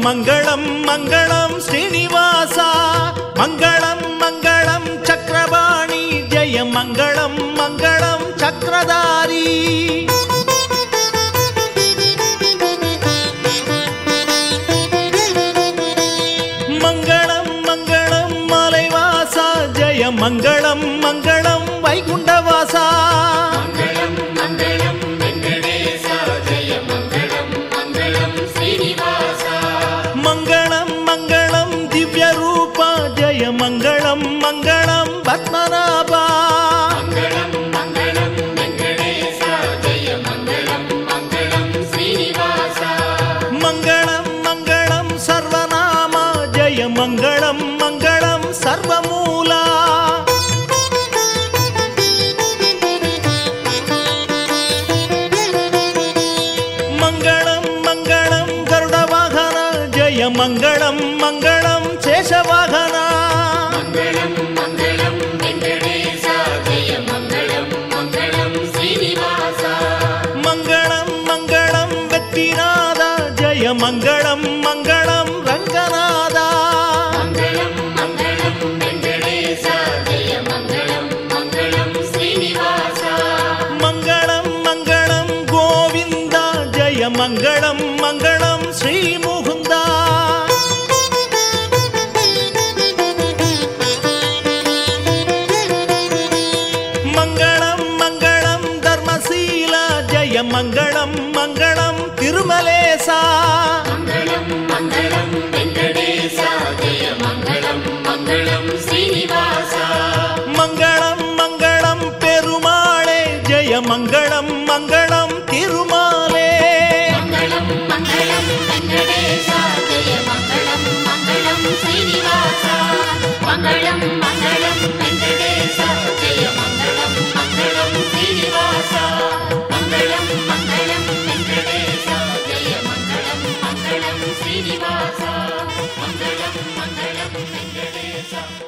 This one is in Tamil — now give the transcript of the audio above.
மங்களம் மங்களம் ஸ்ரீனிவாசா மங்களம் மங்களம் சக்கரபாணி ஜெய மங்களம் மங்களம் சக்கரதாரி மங்களம் மங்களம் மலைவாசா ஜெய மங்களம் மங்களம் வைகுண்டவாசா மங்களம் மங்களம் வெங்கடேசா ஜெய மங்களம் மங்களம் ஸ்ரீனிவாசா மங்களம் மங்களம் திவ்ய ரூபா ஜெய மங்களம் மங்களம் பத்மநாபா மங்களம் மங்களம் வெங்கடேசா ஜெய மங்களம் மங்களம் ஸ்ரீனிவாசா மங்களம் மங்களம் சர்வநாமா ஜெய மங்களம் மங்களம் சர்வமூலா மங்களம் மங்களம் கருட வாகன ஜெய மங்களம் மங்களம் சேஷவாகனா மங்களம் மங்களம் வெங்கடேசா ஜெய மங்களம் மங்களம் ஸ்ரீனிவாசா மங்களம் மங்களம் வெற்றிநாதா ஜெய மங்களம் மங்களம் ரங்கநாதா மங்களம் மங்களம் வெங்கடேசா ஜெய மங்களம் மங்களம் ஸ்ரீனிவாசா மங்களம் மங்களம் கோவிந்தா ஜெய மங்களம் மங்களம் ஸ்ரீ முகுந்தா மங்களம் மங்களம் தர்மசீலா ஜெய மங்களம் மங்களம் திருமலேசா மங்களம் மங்களம் வெங்கடேசா ஜெய மங்களம் மங்களம் ஸ்ரீனிவாசா மங்களம் மங்களம் பெருமாளே ஜெய மங்களம் மங்களம் திருமாலே மங்களம் மங்களம் வெங்கடேசா ஜெய மங்களம் மங்களம் ஸ்ரீனிவாசா மங்களம் மங்களம் வெங்கடேசா ஜெய மங்களம் மங்களம் ஸ்ரீனிவாசா மங்களம் மங்களம் வெங்கடேசா ஜெய மங்களம் மங்களம் ஸ்ரீனிவாசா மங்களம் மங்களம் வெங்கடேசா